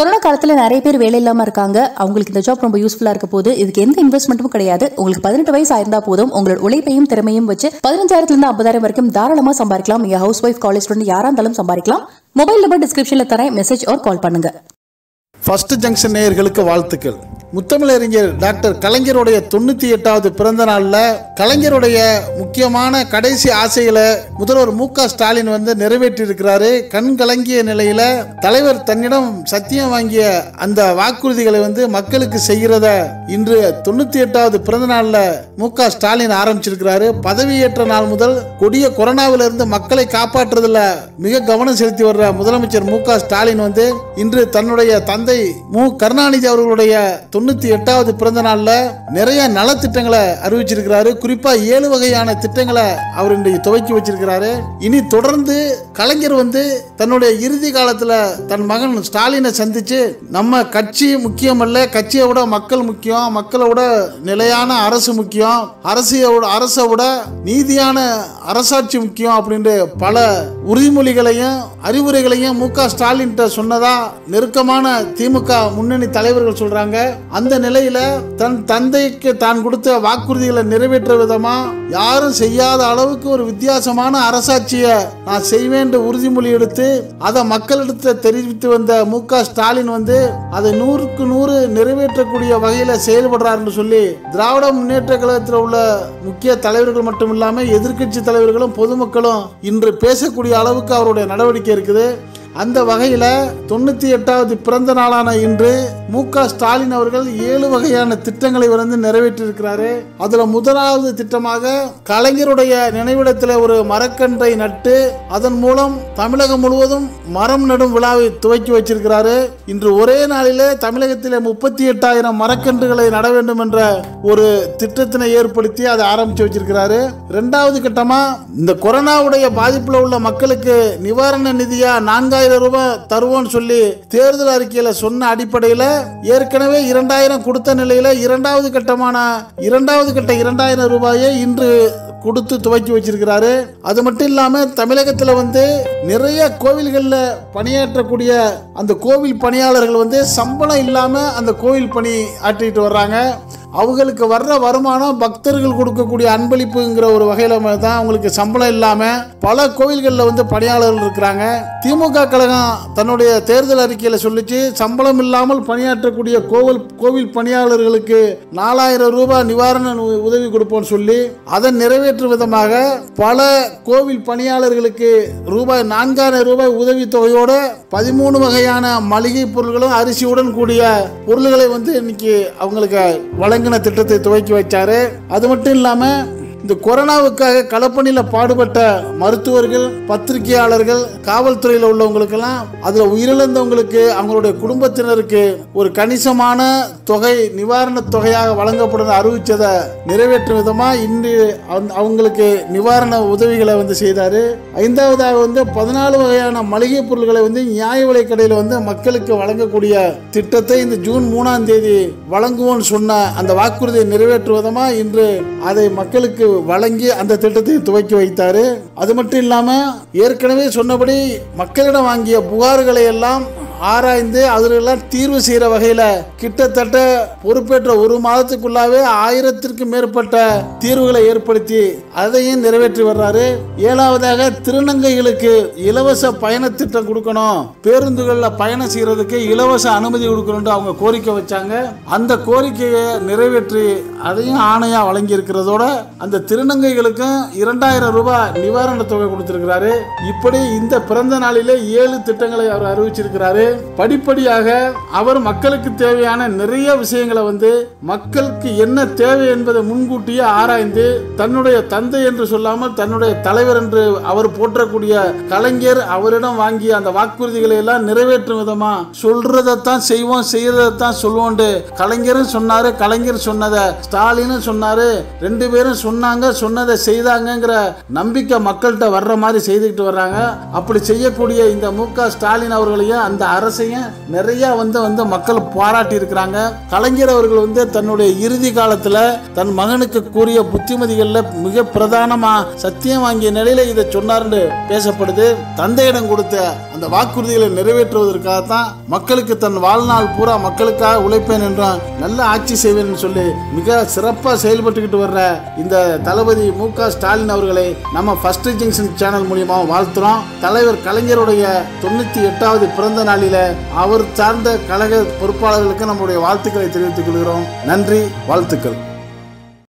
corona காலத்துல நிறைய பேர் வேலை இல்லாம இருக்காங்க அவங்களுக்கு இந்த ஜாப் ரொம்ப யூஸ்ஃபுல்லா இருக்க போது இதுக்கு எந்த இன்வெஸ்ட்மெண்ட்டும் கிடையாது உங்களுக்கு பதினெட்டு வயசு ஆயிருந்தா போதும் உங்களோட உழைப்பையும் திறமையும் வச்சு பதினஞ்சாயிரத்துல இருந்து ஐம்பதாயிரம் வரைக்கும் தாராளமா சம்பாதிக்கலாம் நீங்க ஹவுஸ் ஒய்ஃப் காலேஜ் ஸ்டூடெண்ட் யாரா இருந்தாலும் சம்பாதிக்கலாம் மொபைல் நம்பர் டிஸ்கிரிப்ஷன்ல தரேன் மெசேஜ் ஆர் கால் பண்ணுங்க ஃபர்ஸ்ட் ஜங்ஷன் நேயர்களுக்கு வாழ்த்துக்கள் முத்தமிழறிஞர் டாக்டர் கலைஞருடைய தொண்ணூற்றி எட்டாவது பிறந்த நாளில் கலைஞருடைய முக்கியமான கடைசி ஆசைகளை முதல்வர் மு க ஸ்டாலின் வந்து நிறைவேற்றியிருக்கிறாரு கண் கலங்கிய நிலையில் தலைவர் தன்னிடம் சத்தியம் வாங்கிய அந்த வாக்குறுதிகளை வந்து மக்களுக்கு செய்கிறத இன்று தொண்ணூற்றி எட்டாவது பிறந்த நாளில் மு க ஸ்டாலின் ஆரம்பிச்சிருக்கிறாரு பதவியேற்ற நாள் முதல் கொடிய கொரோனாவிலிருந்து மக்களை காப்பாற்றுறதுல மிக கவனம் செலுத்தி வர்ற முதலமைச்சர் மு க ஸ்டாலின் வந்து இன்று தன்னுடைய தந்தை மு கருணாநிதி அவர்களுடைய தொண்ணூத்தி எட்டாவது பிறந்த நாள்ல நிறைய நலத்திட்டங்களை அறிவிச்சிருக்கிறாரு குறிப்பா ஏழு வகையான திட்டங்களை அவர் இன்றைக்கு துவக்கி வச்சிருக்கிறாரு இனி தொடர்ந்து கலைஞர் வந்து தன்னுடைய இறுதி காலத்துல தன் மகன் ஸ்டாலினை சந்திச்சு நம்ம கட்சி முக்கியம் அல்ல கட்சியை விட மக்கள் முக்கியம் மக்களை விட நிலையான அரசு முக்கியம் அரசியோட அரசை விட நீதியான அரசாட்சி முக்கியம் அப்படின்ட்டு பல உறுதிமொழிகளையும் அறிவுரைகளையும் மு க ஸ்டாலின் சொன்னதா நெருக்கமான திமுக முன்னணி தலைவர்கள் சொல்றாங்க அந்த நிலையில தன் தந்தைக்கு தான் கொடுத்த வாக்குறுதிகளை நிறைவேற்ற விதமா யாரும் செய்யாத அளவுக்கு ஒரு வித்தியாசமான அரசாட்சியை நான் செய்வேன் என்று உறுதிமொழி எடுத்து அதை மக்களிடத்தில் தெரிவித்து வந்த மு க ஸ்டாலின் வந்து அதை நூறுக்கு நூறு நிறைவேற்றக்கூடிய வகையில் செயல்படுறாருன்னு சொல்லி திராவிட முன்னேற்ற கழகத்தில் உள்ள முக்கிய தலைவர்கள் மட்டும் இல்லாமல் எதிர்க்கட்சி தலைவர்களும் பொதுமக்களும் இன்று பேசக்கூடிய அளவுக்கு அவருடைய நடவடிக்கை இருக்குது அந்த வகையில் தொண்ணூற்றி எட்டாவது பிறந்த நாளான இன்று மு க ஸ்டாலின் அவர்கள் ஏழு வகையான திட்டங்களை வந்து நிறைவேற்றியிருக்கிறாரு அதில் முதலாவது திட்டமாக கலைஞருடைய நினைவிடத்தில் ஒரு மரக்கன்றை நட்டு அதன் மூலம் தமிழகம் முழுவதும் மரம் நடும் விழாவை துவக்கி வச்சிருக்கிறாரு இன்று ஒரே நாளிலே தமிழகத்திலே முப்பத்தி எட்டாயிரம் மரக்கன்றுகளை நட வேண்டும் என்ற ஒரு திட்டத்தினை ஏற்படுத்தி அதை ஆரம்பிச்சு வச்சிருக்கிறாரு ரெண்டாவது கட்டமா இந்த கொரோனாவுடைய பாதிப்புல உள்ள மக்களுக்கு நிவாரண நிதியா நான்காயிரம் ரூபாய் தருவோம்னு சொல்லி தேர்தல் அறிக்கையில சொன்ன அடிப்படையில் ஏற்கனவே இரண்டாயிரம் கொடுத்த நிலையில இரண்டாவது கட்டமான இரண்டாவது கட்ட இரண்டாயிரம் ரூபாயை இன்று கொடுத்து துவக்கி வச்சிருக்கிறாரு அது மட்டும் இல்லாம தமிழகத்தில் வந்து நிறைய கோவில்களில் பணியாற்றக்கூடிய அந்த கோவில் பணியாளர்கள் வந்து சம்பளம் இல்லாம அந்த கோவில் பணி ஆற்றிட்டு வர்றாங்க அவங்களுக்கு வர்ற வருமானம் பக்தர்கள் கொடுக்கக்கூடிய அன்பளிப்புங்கிற ஒரு வகையில் தான் அவங்களுக்கு சம்பளம் இல்லாமல் பல கோவில்களில் வந்து பணியாளர்கள் இருக்கிறாங்க திமுக கழகம் தன்னுடைய தேர்தல் அறிக்கையில் சொல்லிச்சு சம்பளம் இல்லாமல் பணியாற்றக்கூடிய கோவில் கோவில் பணியாளர்களுக்கு நாலாயிரம் ரூபாய் நிவாரண உ- உதவி கொடுப்போம்னு சொல்லி அதை நிறைவேற்றும் விதமாக பல கோவில் பணியாளர்களுக்கு ரூபாய் நான்காயிரம் ரூபாய் உதவி தொகையோட பதிமூணு வகையான மளிகை பொருட்களும் அரிசியுடன் கூடிய பொருள்களை வந்து இன்னைக்கு அவங்களுக்கு வழங்கின திட்டத்தை துவக்கி வச்சாரு அது மட்டும் இல்லாம இந்த கொரோனாவுக்காக களப்பணியில் பாடுபட்ட மருத்துவர்கள் பத்திரிகையாளர்கள் காவல்துறையில் உள்ளவங்களுக்கெல்லாம் அதில் உயிரிழந்தவங்களுக்கு அவங்களுடைய குடும்பத்தினருக்கு ஒரு கணிசமான தொகை நிவாரணத் தொகையாக வழங்கப்படும் அறிவிச்சதை நிறைவேற்றும் விதமாக இன்று அந்த- அவங்களுக்கு நிவாரண உதவிகளை வந்து செய்தார் ஐந்தாவதாக வந்து பதினாலு வகையான மளிகை பொருட்களை வந்து நியாய விலை கடையில் வந்து மக்களுக்கு வழங்கக்கூடிய திட்டத்தை இந்த ஜூன் மூணாம் தேதி வழங்குவோம்னு சொன்ன அந்த வாக்குறுதியை நிறைவேற்றும் விதமாக இன்று அதை மக்களுக்கு வழங்கி அந்த திட்டத்தை துவக்கி வைத்தார் அது மட்டும் இல்லாமல் ஏற்கனவே சொன்னபடி மக்களிடம் வாங்கிய புகார்களை எல்லாம் ஆராய்ந்து அதிலெல்லாம் தீர்வு செய்கிற வகையில் கிட்டத்தட்ட பொறுப்பேற்ற ஒரு மாதத்துக்குள்ளாவே ஆயிரத்திற்கும் மேற்பட்ட தீர்வுகளை ஏற்படுத்தி அதையும் நிறைவேற்றி வர்றாரு ஏழாவதாக திருநங்கைகளுக்கு இலவச பயண திட்டம் கொடுக்கணும் பேருந்துகளில் பயணம் செய்யறதுக்கு இலவச அனுமதி கொடுக்கணும்னு அவங்க கோரிக்கை வச்சாங்க அந்த கோரிக்கையை நிறைவேற்றி அதையும் ஆணையா வழங்கி இருக்கிறதோட அந்த திருநங்கைகளுக்கும் இரண்டாயிரம் ரூபாய் நிவாரண தொகை கொடுத்திருக்கிறாரு இப்படி இந்த பிறந்த நாளிலே ஏழு திட்டங்களை அவர் அறிவிச்சிருக்கிறாரு படிப்படியாக அவர் மக்களுக்கு தேவையான நிறைய விஷயங்களை வந்து மக்களுக்கு என்ன தேவை என்பதை முன்கூட்டியே ஆராய்ந்து தன்னுடைய தந்தை என்று சொல்லாமல் தன்னுடைய தலைவர் என்று அவர் போற்றக்கூடிய கலைஞர் அவரிடம் வாங்கிய அந்த வாக்குறுதிகளை எல்லாம் நிறைவேற்றும் விதமா சொல்றதைத்தான் செய்வோம் செய்யறதைத்தான் சொல்லுவோண்டு கலைஞரும் சொன்னாரு கலைஞர் சொன்னதை ஸ்டாலினும் சொன்னாரு ரெண்டு பேரும் சொன்னாங்க சொன்னதை செய்தாங்கங்கிற நம்பிக்கை மக்கள்கிட்ட வர்ற மாதிரி செய்துக்கிட்டு வர்றாங்க அப்படி செய்யக்கூடிய இந்த மு க ஸ்டாலின் அவர்களையும் அந்த அரசையும் நிறைய வந்து வந்து மக்கள் பாராட்டி இருக்கிறாங்க கலைஞர் அவர்கள் வந்து தன்னுடைய இறுதி காலத்துல தன் மகனுக்கு கூறிய புத்திமதிகள்ல மிக பிரதானமா சத்தியம் வாங்கிய நிலையில இதை சொன்னார்னு பேசப்படுது தந்தையிடம் கொடுத்த அந்த அந்த வாக்குறுதிகளை நிறைவேற்றுவதற்காகத்தான் மக்களுக்கு தன் வாழ்நாள் பூரா மக்களுக்காக உழைப்பேன் என்றும் நல்ல ஆட்சி செய்வேன் என்று சொல்லி மிக சிறப்பாக செயல்பட்டுக்கிட்டு வர்ற இந்த தளபதி மு க ஸ்டாலின் அவர்களை நம்ம ஃபர்ஸ்ட் ஜங்ஷன் சேனல் மூலியமாக வாழ்த்துறோம் தலைவர் கலைஞருடைய தொண்ணூத்தி எட்டாவது பிறந்த நாளில அவர் சார்ந்த கழக பொறுப்பாளர்களுக்கு நம்முடைய வாழ்த்துக்களை தெரிவித்துக் கொள்கிறோம் நன்றி வாழ்த்துக்கள்